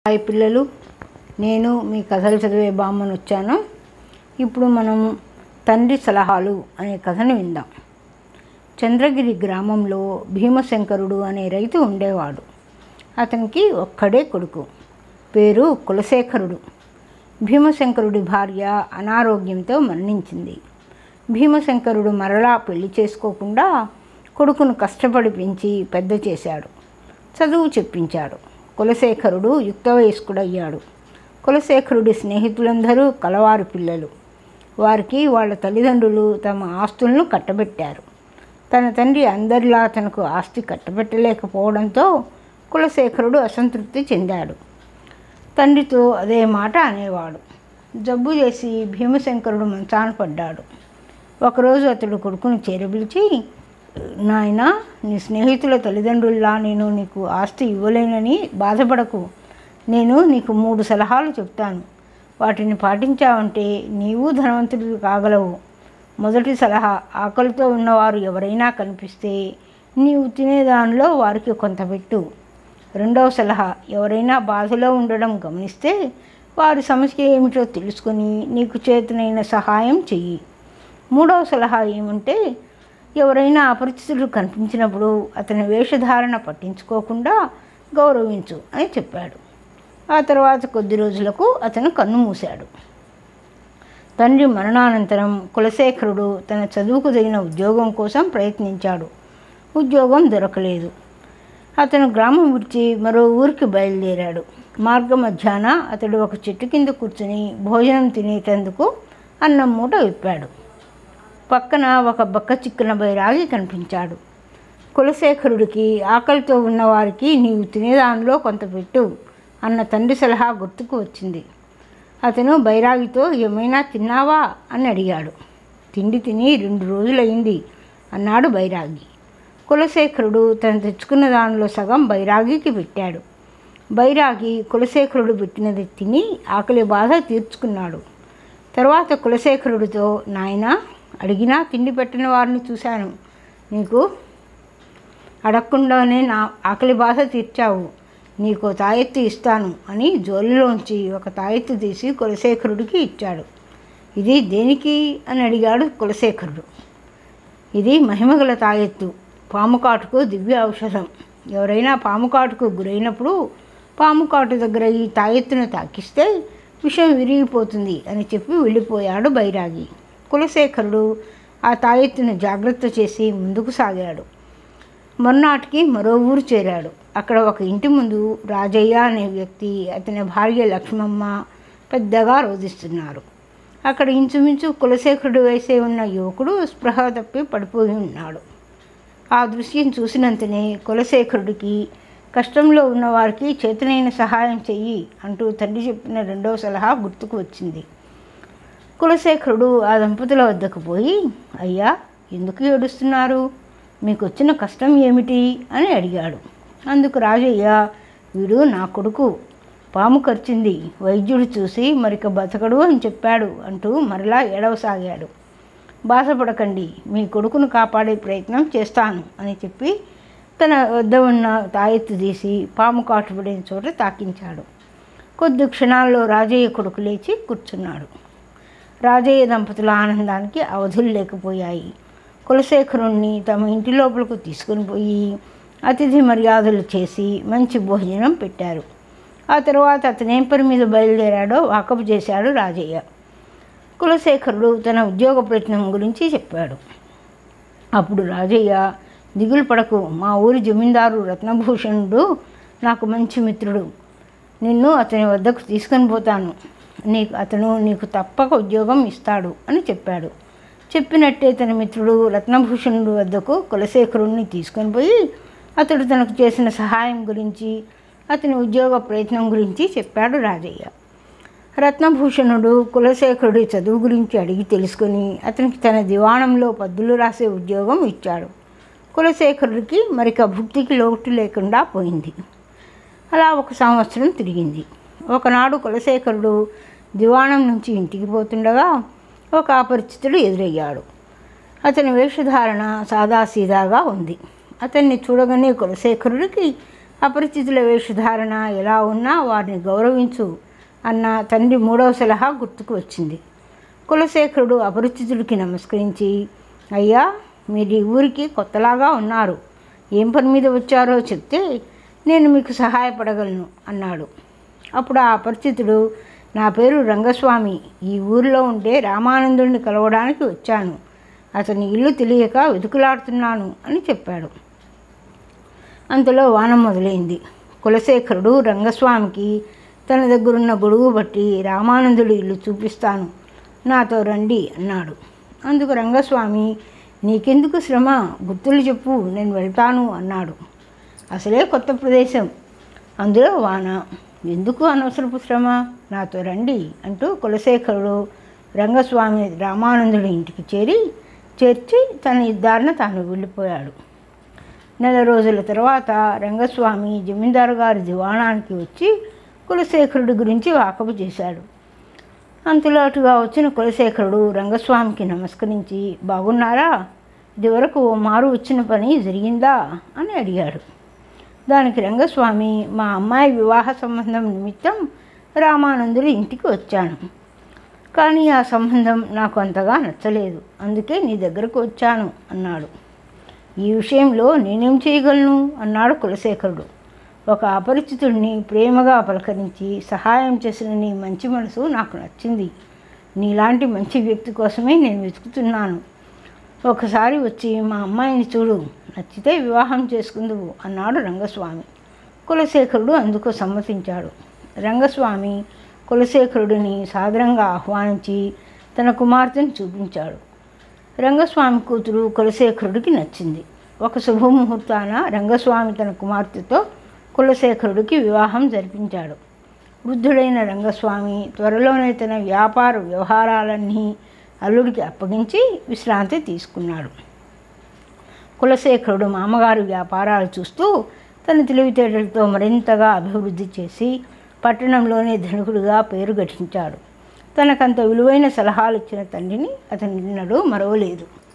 hi పిల్లలు నేను మీ కథలు చదివే బామ్మను వచ్చాను ఇప్పుడు మనం తండ్రి సలహాలు అనే కథను విందాం చంద్రగిరి గ్రామంలో భీమశంకరుడు అనే రైతు ఉండేవాడు అతనికి ఒక్కడే కొడుకు పేరు కులశేఖరుడు భీమశంకరుడి భార్య అనారోగ్యంతో మరణించింది భీమశంకరుడు మరలా పెళ్లి చేసుకోకుండా కొడుకును కష్టపడి పెంచి పెద్ద చేశాడు చదువు చెప్పించాడు కులశేఖరుడు యుక్త వయస్కుడయ్యాడు కులశేఖరుడి స్నేహితులందరూ కలవారి పిల్లలు వారికి వాళ్ళ తల్లిదండ్రులు తమ ఆస్తులను కట్టబెట్టారు తన తండ్రి అందరిలా తనకు ఆస్తి కట్టబెట్టలేకపోవడంతో కులశేఖరుడు అసంతృప్తి చెందాడు తండ్రితో అదే మాట అనేవాడు జబ్బు చేసి భీమశంకరుడు మంచాన పడ్డాడు ఒకరోజు అతడు కొడుకును చేరబిలిచి నాయన నీ స్నేహితుల తల్లిదండ్రుల్లా నేను నీకు ఆస్తి ఇవ్వలేనని బాధపడకు నేను నీకు మూడు సలహాలు చెప్తాను వాటిని పాటించావంటే నీవు ధనవంతుడివి కాగలవు మొదటి సలహా ఆకలితో ఉన్నవారు ఎవరైనా కనిపిస్తే నీవు తినేదానిలో వారికి కొంత పెట్టు రెండవ సలహా ఎవరైనా బాధలో ఉండడం గమనిస్తే వారి సమస్య ఏమిటో తెలుసుకొని నీకు చేతనైన సహాయం చెయ్యి మూడవ సలహా ఏమంటే ఎవరైనా అపరిచితుడు కనిపించినప్పుడు అతని వేషధారణ పట్టించుకోకుండా గౌరవించు అని చెప్పాడు ఆ తర్వాత కొద్ది రోజులకు అతను కన్ను మూశాడు తండ్రి మరణానంతరం కులశేఖరుడు తన చదువుకు తగిన ఉద్యోగం కోసం ప్రయత్నించాడు ఉద్యోగం దొరకలేదు అతను గ్రామం విడిచి మరో ఊరికి బయలుదేరాడు మార్గ మధ్యాహ్న అతడు ఒక చెట్టు కింద కూర్చుని భోజనం తినేటందుకు అన్నం మూట విప్పాడు పక్కన ఒక బక్క చిక్కున బైరాగి కనిపించాడు కులశేఖరుడికి ఆకలితో ఉన్నవారికి నీవు తినేదానిలో కొంత పెట్టు అన్న తండ్రి సలహా గుర్తుకు వచ్చింది అతను బైరాగితో ఏమైనా తిన్నావా అని అడిగాడు తిండి తిని రెండు రోజులైంది అన్నాడు బైరాగి కులశేఖరుడు తను తెచ్చుకున్న దానిలో సగం బైరాగికి పెట్టాడు బైరాగి కులశేఖరుడు పెట్టినది తిని ఆకలి బాధ తీర్చుకున్నాడు తర్వాత కులశేఖరుడితో నాయన అడిగినా తిండి పెట్టిన వారిని చూశాను నీకు అడగకుండానే నా ఆకలి బాధ తీర్చావు నీకు తాయెత్తు ఇస్తాను అని జోలిలోంచి ఒక తాయెత్తు తీసి కులశేఖరుడికి ఇచ్చాడు ఇది దేనికి అని అడిగాడు కులశేఖరుడు ఇది మహిమగల తాయెత్తు పాము కాటుకు దివ్య ఔషధం ఎవరైనా పాము కాటుకు గురైనప్పుడు పాము కాటు దగ్గర ఈ తాయెత్తును తాకిస్తే విషం విరిగిపోతుంది అని చెప్పి వెళ్ళిపోయాడు బైరాగి కులశేఖరుడు ఆ తాయెత్తును జాగ్రత్త చేసి ముందుకు సాగాడు మర్నాటికి మరో ఊరు చేరాడు అక్కడ ఒక ఇంటి ముందు రాజయ్య అనే వ్యక్తి అతని భార్య లక్ష్మమ్మ పెద్దగా రోధిస్తున్నారు అక్కడ ఇంచుమించు కులశేఖరుడు వేసే ఉన్న యువకుడు స్పృహ తప్పి పడిపోయి ఉన్నాడు ఆ దృశ్యం చూసినంతనే కులశేఖరుడికి కష్టంలో ఉన్నవారికి చేతనైన సహాయం చెయ్యి అంటూ తండ్రి చెప్పిన రెండవ సలహా గుర్తుకు వచ్చింది కులశేఖరుడు ఆ దంపతుల వద్దకు పోయి అయ్యా ఎందుకు ఏడుస్తున్నారు మీకు వచ్చిన కష్టం ఏమిటి అని అడిగాడు అందుకు రాజయ్య వీడు నా కొడుకు పాము ఖర్చింది వైద్యుడు చూసి మరిక బతకడు అని చెప్పాడు అంటూ మరలా ఏడవసాగాడు బాధపడకండి మీ కొడుకును కాపాడే ప్రయత్నం చేస్తాను అని చెప్పి తన వద్ద ఉన్న తాయెత్తు తీసి పాము కాటుపడిన చోట తాకించాడు కొద్ది క్షణాల్లో రాజయ్య కొడుకు లేచి కూర్చున్నాడు రాజయ్య దంపతుల ఆనందానికి అవధులు లేకపోయాయి కులశేఖరుణ్ణి తమ ఇంటి లోపలకు తీసుకుని పోయి అతిథి మర్యాదలు చేసి మంచి భోజనం పెట్టారు ఆ తర్వాత అతనేం పని మీద బయలుదేరాడో వాకపు చేశాడు రాజయ్య కులశేఖరుడు తన ఉద్యోగ ప్రయత్నం గురించి చెప్పాడు అప్పుడు రాజయ్య దిగులు పడకు మా ఊరి జమీందారు రత్నభూషణుడు నాకు మంచి మిత్రుడు నిన్ను అతని వద్దకు తీసుకొని పోతాను నీకు అతను నీకు తప్పక ఉద్యోగం ఇస్తాడు అని చెప్పాడు చెప్పినట్టే తన మిత్రుడు రత్నభూషణుడు వద్దకు కులశేఖరుణ్ణి తీసుకొని పోయి అతడు తనకు చేసిన సహాయం గురించి అతని ఉద్యోగ ప్రయత్నం గురించి చెప్పాడు రాజయ్య రత్నభూషణుడు కులశేఖరుడి చదువు గురించి అడిగి తెలుసుకొని అతనికి తన దివాణంలో పద్దులు రాసే ఉద్యోగం ఇచ్చాడు కులశేఖరుడికి మరిక భుక్తికి లోటు లేకుండా పోయింది అలా ఒక సంవత్సరం తిరిగింది ఒకనాడు కులశేఖరుడు దివాణం నుంచి ఇంటికి పోతుండగా ఒక అపరిచితుడు ఎదురయ్యాడు అతని వేషధారణ సాదాసీదాగా ఉంది అతన్ని చూడగానే కులశేఖరుడికి అపరిచితుల వేషధారణ ఎలా ఉన్నా వారిని గౌరవించు అన్న తండ్రి మూడవ సలహా గుర్తుకు వచ్చింది కులశేఖరుడు అపరిచితుడికి నమస్కరించి అయ్యా మీరు ఈ ఊరికి కొత్తలాగా ఉన్నారు ఏం పని మీద వచ్చారో చెప్తే నేను మీకు సహాయపడగలను అన్నాడు అప్పుడు ఆ అపరిచితుడు నా పేరు రంగస్వామి ఈ ఊరిలో ఉండే రామానందుడిని కలవడానికి వచ్చాను అతని ఇల్లు తెలియక వెతుకులాడుతున్నాను అని చెప్పాడు అంతలో వానం మొదలైంది కులశేఖరుడు రంగస్వామికి తన దగ్గరున్న గొడుగు బట్టి రామానందుడి ఇల్లు చూపిస్తాను నాతో రండి అన్నాడు అందుకు రంగస్వామి నీకెందుకు శ్రమ గుర్తులు చెప్పు నేను వెళ్తాను అన్నాడు అసలే కొత్త ప్రదేశం అందులో వాన ఎందుకు అనవసరపు శ్రమ నాతో రండి అంటూ కులశేఖరుడు రంగస్వామి రామానందుడి ఇంటికి చేరి చేర్చి తన దారిన తాను వెళ్ళిపోయాడు నెల రోజుల తర్వాత రంగస్వామి జమీందారు గారి దివాణానికి వచ్చి కులశేఖరుడి గురించి వాకపు చేశాడు అంతులాటుగా వచ్చిన కులశేఖరుడు రంగస్వామికి నమస్కరించి బాగున్నారా ఇదివరకు ఓ మారు వచ్చిన పని జరిగిందా అని అడిగాడు దానికి రంగస్వామి మా అమ్మాయి వివాహ సంబంధం నిమిత్తం రామానందుడి ఇంటికి వచ్చాను కానీ ఆ సంబంధం నాకు అంతగా నచ్చలేదు అందుకే నీ దగ్గరకు వచ్చాను అన్నాడు ఈ విషయంలో నేనేం చేయగలను అన్నాడు కులశేఖరుడు ఒక అపరిచితుడిని ప్రేమగా పలకరించి సహాయం చేసిన నీ మంచి మనసు నాకు నచ్చింది నీలాంటి మంచి వ్యక్తి కోసమే నేను వెతుకుతున్నాను ఒకసారి వచ్చి మా అమ్మాయిని చూడు నచ్చితే వివాహం చేసుకుందువు అన్నాడు రంగస్వామి కులశేఖరుడు అందుకు సమ్మతించాడు రంగస్వామి కులశేఖరుడిని సాదరంగా ఆహ్వానించి తన కుమార్తెను చూపించాడు రంగస్వామి కూతురు కులశేఖరుడికి నచ్చింది ఒక శుభముహూర్తాన రంగస్వామి తన కుమార్తెతో కులశేఖరుడికి వివాహం జరిపించాడు వృద్ధుడైన రంగస్వామి త్వరలోనే తన వ్యాపార వ్యవహారాలన్నీ అల్లుడికి అప్పగించి విశ్రాంతి తీసుకున్నాడు కులశేఖరుడు మామగారి వ్యాపారాలు చూస్తూ తన తెలివితేటలతో మరింతగా అభివృద్ధి చేసి పట్టణంలోనే ధనికుడిగా పేరు గడించాడు తనకంత విలువైన సలహాలు ఇచ్చిన తండ్రిని అతను నిన్నడు మరవలేదు